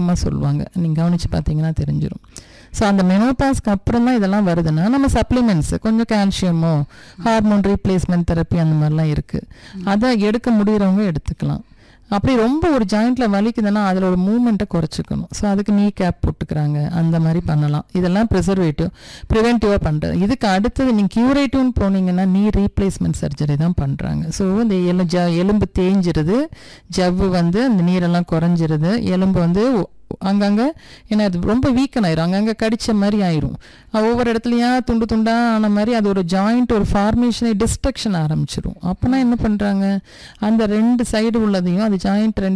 அம்மா சொல்லுவாங்க நீங்கள் கவனித்து பார்த்தீங்கன்னா தெரிஞ்சிடும் ஸோ அந்த மெனோபாஸ்க்கு அப்புறம் தான் இதெல்லாம் வருதுன்னா நம்ம சப்ளிமெண்ட்ஸ் கொஞ்சம் கால்சியமோ ஹார்மோன் ரீப்ளேஸ்மெண்ட் தெரப்பி அந்த மாதிரிலாம் இருக்குது அதை எடுக்க முடியறவங்க எடுத்துக்கலாம் அப்படி ரொம்ப ஒரு ஜாயிண்ட்ல வலிக்குதுன்னா அதில் ஒரு மூமெண்ட்டை குறைச்சிக்கணும் ஸோ அதுக்கு நீ கேப் போட்டுக்கிறாங்க அந்த மாதிரி பண்ணலாம் இதெல்லாம் ப்ரிசர்வேட்டிவ் ப்ரிவென்டிவாக பண்ணுறது இதுக்கு அடுத்தது நீங்கள் க்யூரேட்டிவ்னு போனீங்கன்னா நீ ரீப்ளேஸ்மெண்ட் சர்ஜரி தான் பண்ணுறாங்க ஸோ இந்த எலு ஜ எலும்பு தேஞ்சிருது ஜவ்வு வந்து அந்த நீரெல்லாம் குறைஞ்சிருது எலும்பு வந்து ஒ- அங்கங்கே ஏன்னா அது ரொம்ப வீக்கன் ஆயிரும் அங்கங்கே கடிச்ச மாதிரி ஆயிரும் அஹ் ஒவ்வொரு இடத்துலையா துண்டு துண்டா ஆன மாதிரி அது ஒரு ஜாயிண்ட் ஒரு ஃபார்மேஷனை டிஸ்ட்ரக்ஷன் ஆரம்பிச்சிடும் அப்போனா என்ன பண்ணுறாங்க அந்த ரெண்டு சைடு உள்ளதையும் அது ஜாயிண்ட் ரெண்டு